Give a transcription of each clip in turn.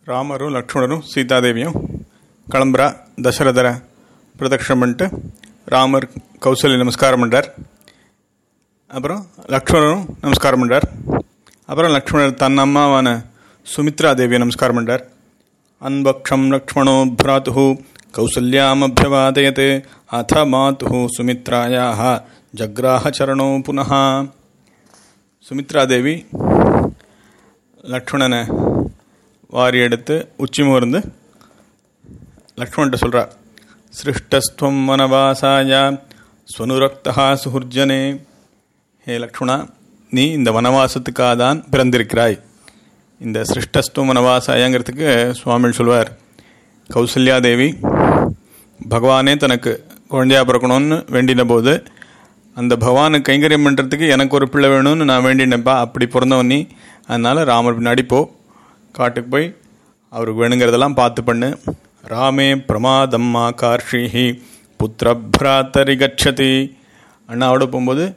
ராமரும் லக்ஷ்மணரும் சீதாதேவியும் கிளம்புறா தசரதரை பிரதட்சணம் பண்ணிட்டு ராமர் கௌசல்ய நமஸ்காரம் பண்ணுறார் அப்புறம் லக்ஷ்மணரும் நமஸ்காரம் பண்ணுறார் அப்புறம் லக்ஷ்மணர் தன் அம்மாவான சுமித்ரா தேவியை நமஸ்காரம் பண்ணுறார் அன்பக்ஷம் லக்ஷ்மணோ பிராத்து கௌசல்யாமபியவாதயத் அத மாத்து சுமித்ராயாக ஜக்ராஹ சரணோ புனः சுமித்ரா தேவி லக்ஷ்மணனை வாரி எடுத்து உச்சி முகர்ந்து லக்ஷ்மண்கிட்ட சொல்கிறா சிருஷ்டஸ்துவம் வனவாசாய ஸ்வனுரக்தா சுஹுர்ஜனே ஹே லக்ஷ்மணா நீ இந்த வனவாசத்துக்காக தான் பிறந்திருக்கிறாய் இந்த சிருஷ்டஸ்துவம் வனவாசாயங்கிறதுக்கு சுவாமி சொல்வார் கௌசல்யா தேவி பகவானே தனக்கு குழந்தையா பிறக்கணும்னு வேண்டின போது அந்த பகவானுக்கு கைங்கரியம் பண்ணுறதுக்கு எனக்கு ஒரு பிள்ளை வேணும்னு நான் வேண்டினப்பா அப்படி பிறந்தவன் நீ அதனால் ராமர் பின்னாடி போ காட்டுக்கு போய் அவருக்கு வேணுங்கிறதெல்லாம் பார்த்து பண்ணு ராமே பிரமாதம் மா கார்ஷிஹி புத்திரபிராத்தரி கச்சதி அண்ணாவோட போகும்போது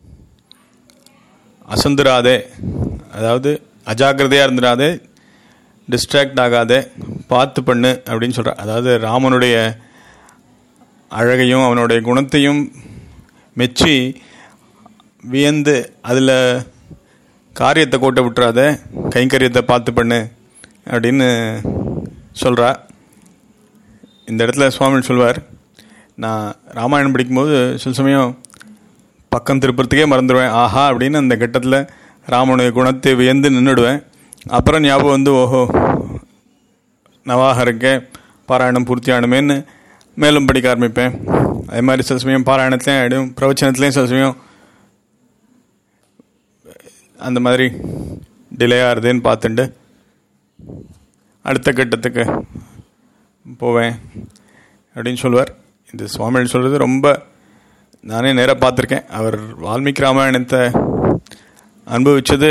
அசந்துராதே அதாவது அஜாக்கிரதையாக இருந்துடாதே டிஸ்ட்ராக்ட் ஆகாதே பார்த்து பண்ணு அப்படின்னு சொல்கிறார் அதாவது ராமனுடைய அழகையும் அவனுடைய குணத்தையும் மெச்சி வியந்து அதில் காரியத்தை கோட்டை விட்டுறாத கைங்கரியத்தை பார்த்து பண்ணு அப்படின்னு சொல்கிறா இந்த இடத்துல சுவாமி சொல்வார் நான் ராமாயணம் படிக்கும்போது சில சமயம் பக்கம் திருப்புறத்துக்கே மறந்துடுவேன் ஆஹா அப்படின்னு அந்த கட்டத்தில் ராமனுடைய குணத்தை வியந்து நின்றுடுவேன் அப்புறம் ஞாபகம் வந்து ஓஹோ நவாக இருக்கேன் பாராயணம் பூர்த்தி ஆகணுமேன்னு மேலும் படிக்க ஆரம்பிப்பேன் அதே மாதிரி சில சமயம் பாராயணத்துலேயும் ஆகிடும் பிரவச்சனத்துலேயும் சில சமயம் அந்த மாதிரி டிலே ஆகுதுன்னு பார்த்துட்டு அடுத்த கட்டத்துக்கு போவேன் அப்படின்னு சொல்லுவார் இந்த சுவாமிகள் சொல்கிறது ரொம்ப நானே நேராக பார்த்துருக்கேன் அவர் வால்மீகி ராமாயணத்தை அனுபவித்தது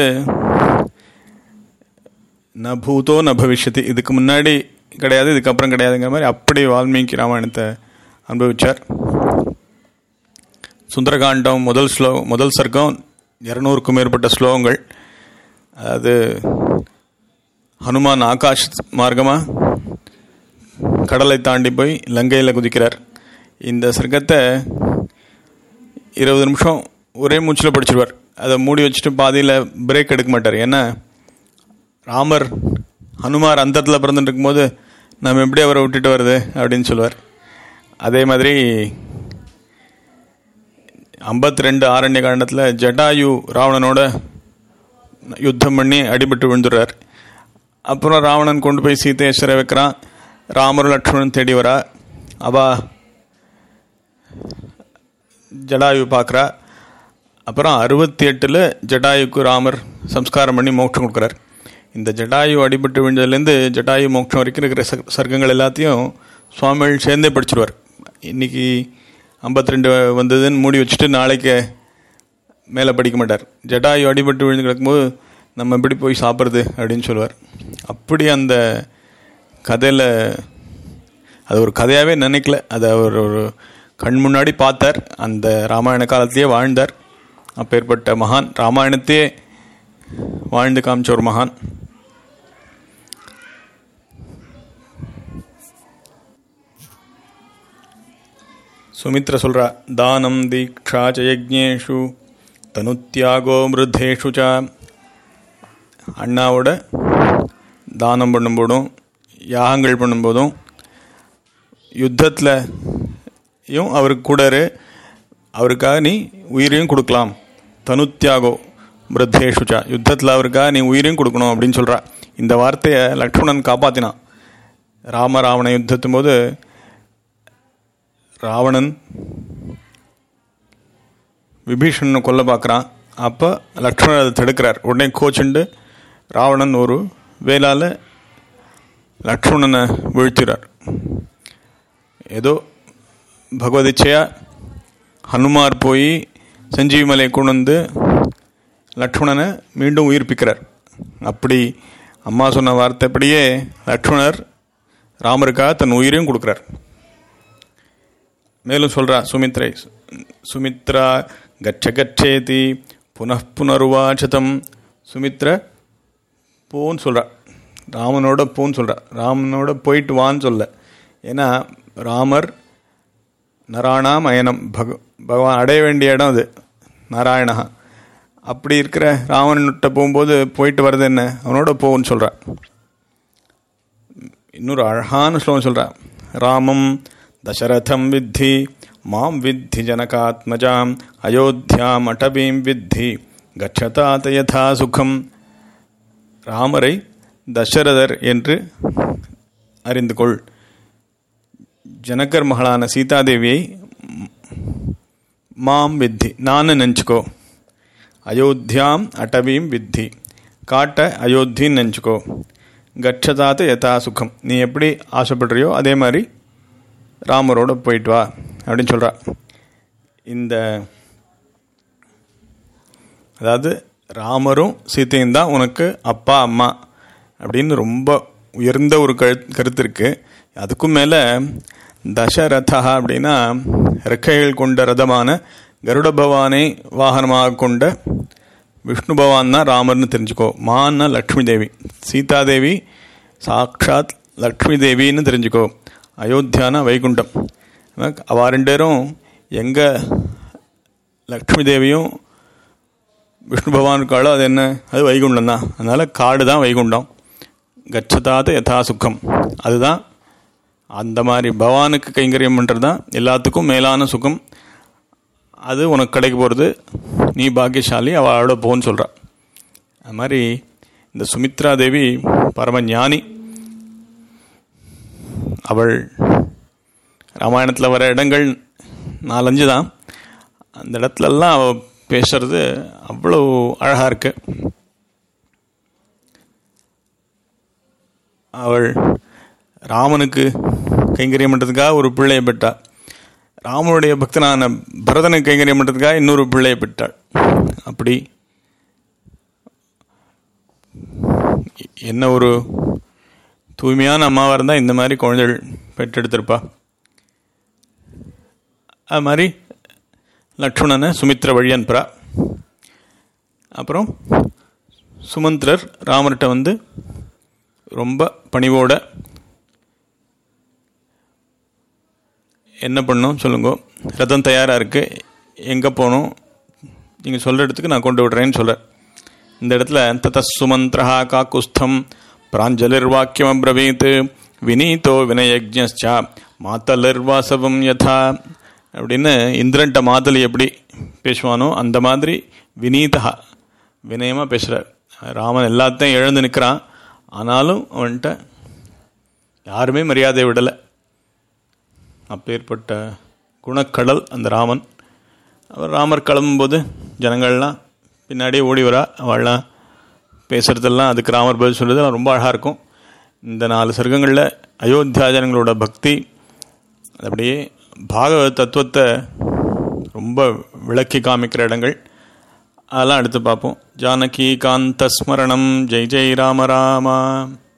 ந பூதோ ந பவிஷ்யத்து இதுக்கு முன்னாடி கிடையாது இதுக்கப்புறம் கிடையாதுங்கிற மாதிரி அப்படி வால்மீகி ராமாயணத்தை அனுபவித்தார் சுந்தரகாண்டம் முதல் ஸ்லோ முதல் சர்க்கம் இரநூறுக்கும் மேற்பட்ட ஸ்லோகங்கள் அதாவது ஹனுமான் ஆகாஷ் மார்க்கமாக கடலை தாண்டி போய் லங்கையில் குதிக்கிறார் இந்த சர்க்கத்தை இருபது நிமிஷம் ஒரே மூச்சில் படிச்சிருவார் அதை மூடி வச்சுட்டு பாதியில் பிரேக் எடுக்க மாட்டார் ஏன்னா ராமர் ஹனுமார் அந்தத்தில் பிறந்துட்டு இருக்கும்போது நம்ம எப்படி அவரை விட்டுட்டு வருது அப்படின்னு சொல்லுவார் அதே மாதிரி ஐம்பத்தி ரெண்டு ஆரண்ய காண்டத்தில் ஜட்டாயு ராவணனோட யுத்தம் பண்ணி அடிபட்டு விழுந்துடுறார் அப்புறம் ராவணன் கொண்டு போய் சீதையை சிறை வைக்கிறான் ராமர் லக்ஷ்மணன் தேடி வரா அவா ஜடாயு பார்க்குறா அப்புறம் அறுபத்தி எட்டில் ஜடாயுக்கு ராமர் சம்ஸ்காரம் பண்ணி மோட்சம் கொடுக்குறார் இந்த ஜடாயு அடிபட்டு விழுந்ததுலேருந்து ஜடாயு மோட்சம் வரைக்கும் இருக்கிற சர்க்கங்கள் எல்லாத்தையும் சுவாமிகள் சேர்ந்தே படிச்சிருவார் இன்றைக்கி ஐம்பத்தி ரெண்டு வந்ததுன்னு மூடி வச்சுட்டு நாளைக்கு மேலே படிக்க மாட்டார் ஜடாயு அடிபட்டு விழுந்து கிடக்கும்போது நம்ம எப்படி போய் சாப்பிட்றது அப்படின்னு சொல்லுவார் அப்படி அந்த கதையில் அது ஒரு கதையாகவே நினைக்கல அதை அவர் ஒரு கண் முன்னாடி பார்த்தார் அந்த ராமாயண காலத்திலேயே வாழ்ந்தார் அப்பேற்பட்ட மகான் ராமாயணத்தையே வாழ்ந்து காமிச்ச ஒரு மகான் சுமித்ர சொல்கிறா தானம் தீக்ஷா ச யஜ்ஞேஷு தனுத்தியாகோ மிருத்தேஷு ச அண்ணாவோட தானம் பண்ணும்போதும் யாகங்கள் பண்ணும்போதும் யுத்தத்தில்யும் அவருக்கு கூட அவருக்காக நீ உயிரையும் கொடுக்கலாம் தனுத்தியாகோ மிருத்தேஷுச்சா யுத்தத்தில் அவருக்காக நீ உயிரையும் கொடுக்கணும் அப்படின்னு சொல்கிறா இந்த வார்த்தையை லக்ஷ்மணன் காப்பாற்றினான் ராம ராவண யுத்தத்தும் போது ராவணன் விபீஷணனை கொல்ல பார்க்குறான் அப்போ லக்ஷ்மணன் அதை தடுக்கிறார் உடனே கோச்சுண்டு ராவணன் ஒரு வேளால் லக்ஷ்மணனை வீழ்த்துறார் ஏதோ பகவதிச்சையா ஹனுமார் போய் சஞ்சீவி மலையை கொண்டு வந்து லக்ஷ்மணனை மீண்டும் உயிர்ப்பிக்கிறார் அப்படி அம்மா சொன்ன வார்த்தைப்படியே லக்ஷ்மணர் ராமருக்காக தன் உயிரையும் கொடுக்குறார் மேலும் சொல்கிறா சுமித்ரை சுமித்ரா கச்ச கச்சேதி புனః புனருவாச்சதம் சுமித்ர போன்னு சொல்கிறா ராமனோட போன்னு சொல்கிறார் ராமனோட போயிட்டு வான்னு சொல்ல ஏன்னா ராமர் நராணாம் அயனம் பக பகவான் அடைய வேண்டிய இடம் அது நாராயணா அப்படி இருக்கிற ராவணன்கிட்ட போகும்போது போயிட்டு வர்றது என்ன அவனோட போன்னு சொல்கிறான் இன்னொரு அழகான ஸ்லோகம் சொல்கிறான் ராமம் தசரதம் வித்தி மாம் வித்தி ஜனகாத்மஜாம் அயோத்தியாம் அடபீம் வித்தி கச்சதாத யதா சுகம் ராமரை தசரதர் என்று அறிந்து கொள் ஜனகர் மகளான சீதாதேவியை மாம் வித்தி நான் நினச்சிக்கோ அயோத்தியாம் அடவீம் வித்தி காட்ட அயோத்தின்னு நினச்சிக்கோ கச்சதாத்து யதா சுகம் நீ எப்படி ஆசைப்படுறியோ அதே மாதிரி ராமரோட போயிட்டு வா அப்படின்னு சொல்கிறா இந்த அதாவது ராமரும் சீத்தையும் தான் உனக்கு அப்பா அம்மா அப்படின்னு ரொம்ப உயர்ந்த ஒரு கரு கருத்து இருக்குது அதுக்கும் மேலே தசரதா அப்படின்னா ரெக்கைகள் கொண்ட ரதமான கருட பவானை வாகனமாக கொண்ட விஷ்ணு பவான் தான் ராமர்னு தெரிஞ்சுக்கோ மான்னா லக்ஷ்மி தேவி சீதாதேவி சாக்ஷாத் லக்ஷ்மி தேவின்னு தெரிஞ்சுக்கோ அயோத்தியானா வைகுண்டம் அவ ரெண்டு பேரும் எங்கே லக்ஷ்மி தேவியும் விஷ்ணு பகவான் இருக்காளோ அது என்ன அது வைகுண்டம் தான் அதனால் காடு தான் வைகுண்டம் கச்சதாத யதா சுகம் அதுதான் அந்த மாதிரி பகவானுக்கு கைங்கரியம் பண்ணுறது தான் எல்லாத்துக்கும் மேலான சுகம் அது உனக்கு கிடைக்க போகிறது நீ பாக்கியசாலி அவளோட போன்னு சொல்கிறா அது மாதிரி இந்த சுமித்ரா தேவி பரம ஞானி அவள் ராமாயணத்தில் வர இடங்கள் நாலஞ்சு தான் அந்த இடத்துலலாம் அவள் பேசுறது அவ்வளோ அழகாக இருக்கு அவள் ராமனுக்கு கைங்கரியம் பண்ணுறதுக்காக ஒரு பிள்ளையை பெற்றா ராமனுடைய பக்தனான பரதனுக்கு கைங்கரியம் பண்ணுறதுக்காக இன்னொரு பிள்ளையை பெற்றாள் அப்படி என்ன ஒரு தூய்மையான அம்மாவாக இருந்தால் இந்த மாதிரி குழந்தைகள் பெற்றெடுத்திருப்பா அது மாதிரி லக்ஷ்மணனை சுமித்ர வழி அனுப்புகிறா அப்புறம் சுமந்திரர் ராமர்கிட்ட வந்து ரொம்ப பணிவோட என்ன பண்ணணும் சொல்லுங்க ரதம் தயாராக இருக்குது எங்கே போகணும் நீங்கள் சொல்கிற இடத்துக்கு நான் கொண்டு விடுறேன்னு சொல்கிறேன் இந்த இடத்துல தத சுமந்திரா காக்குஸ்தம் பிராஞ்சலிர் வாக்கியம் அப்ரவீத் வினீதோ வினயஜ்ஞா மாத்தலிர்வாசவம் யதா அப்படின்னு இந்திரன்ட்ட மாதலி எப்படி பேசுவானோ அந்த மாதிரி வினீதா வினயமாக பேசுகிறார் ராமன் எல்லாத்தையும் இழந்து நிற்கிறான் ஆனாலும் அவன்கிட்ட யாருமே மரியாதை விடலை அப்பேற்பட்ட குணக்கடல் அந்த ராமன் அவர் ராமர் கிளம்பும்போது ஜனங்கள்லாம் பின்னாடியே ஓடி வரா அவள்லாம் பேசுகிறதெல்லாம் அதுக்கு ராமர் பதில் சொல்கிறது ரொம்ப அழகாக இருக்கும் இந்த நாலு சர்க்கங்களில் அயோத்தியா ஜனங்களோட பக்தி அப்படியே பாகவத தத்துவத்தை ரொம்ப விளக்கி காமிக்கிற இடங்கள் அதெல்லாம் எடுத்து பார்ப்போம் ஜானகி காந்த ஸ்மரணம் ஜெய் ஜெய் ராம ராமா